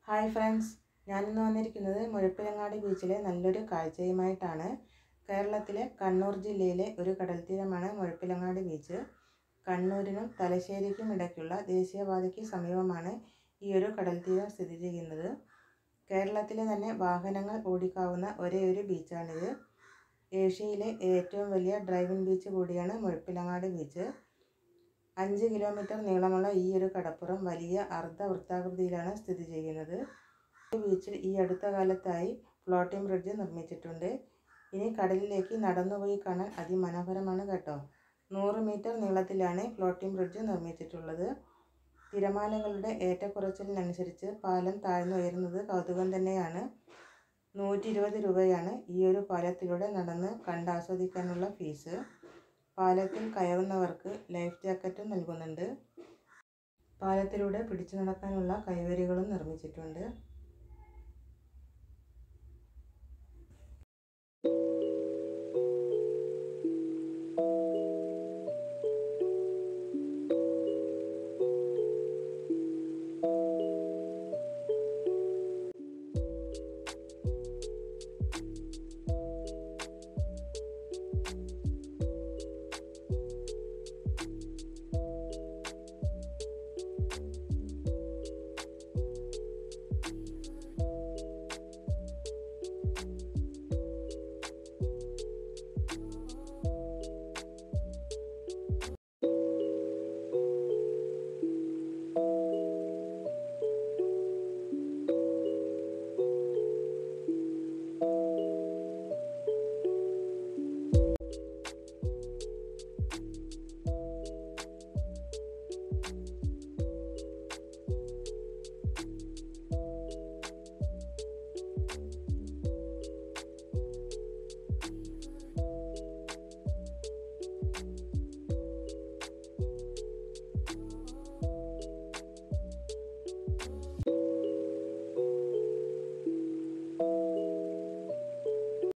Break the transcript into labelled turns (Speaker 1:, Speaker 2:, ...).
Speaker 1: hi friends ഞാനിന്ന് വന്നിരിക്കുന്നത് മുഴപ്പിലങ്ങാടി ബീച്ചിലെ നല്ലൊരു കാഴ്ചയുമായിട്ടാണ് കേരളത്തിലെ കണ്ണൂർ ജില്ലയിലെ ഒരു കടൽത്തീരമാണ് മുഴപ്പിലങ്ങാടി ബീച്ച് കണ്ണൂരിനും തലശ്ശേരിക്കും ഇടയ്ക്കുള്ള ദേശീയപാതയ്ക്ക് സമീപമാണ് ഈ ഒരു കടൽത്തീരം സ്ഥിതി ചെയ്യുന്നത് കേരളത്തിലെ തന്നെ വാഹനങ്ങൾ ഓടിക്കാവുന്ന ഒരേ ഒരു ബീച്ചാണിത് ഏഷ്യയിലെ ഏറ്റവും വലിയ ഡ്രൈവിംഗ് ബീച്ച് കൂടിയാണ് മുഴപ്പിലങ്ങാടി ബീച്ച് അഞ്ച് കിലോമീറ്റർ നീളമുള്ള ഈ ഒരു കടപ്പുറം വലിയ അർദ്ധവൃത്താകൃതിയിലാണ് സ്ഥിതി ചെയ്യുന്നത് ഈ ബീച്ചിൽ ഈ അടുത്ത കാലത്തായി ഫ്ലോട്ടിംഗ് ബ്രിഡ്ജ് നിർമ്മിച്ചിട്ടുണ്ട് ഇനി കടലിലേക്ക് നടന്നുപോയി കാണാൻ അതിമനോഹരമാണ് കേട്ടോ നൂറ് മീറ്റർ നീളത്തിലാണ് ഫ്ലോട്ടിംഗ് ബ്രിഡ്ജ് നിർമ്മിച്ചിട്ടുള്ളത് തിരമാലകളുടെ ഏറ്റക്കുറച്ചിലിനനുസരിച്ച് പാലം താഴ്ന്നുയരുന്നത് കൗതുകം തന്നെയാണ് നൂറ്റി ഇരുപത് രൂപയാണ് ഈ ഒരു പാലത്തിലൂടെ നടന്ന് കണ്ടാസ്വദിക്കാനുള്ള ഫീസ് പാലത്തിൽ കയറുന്നവർക്ക് ലൈഫ് ജാക്കറ്റും നൽകുന്നുണ്ട് പാലത്തിലൂടെ പിടിച്ചു നടക്കാനുള്ള കൈവരികളും നിർമ്മിച്ചിട്ടുണ്ട്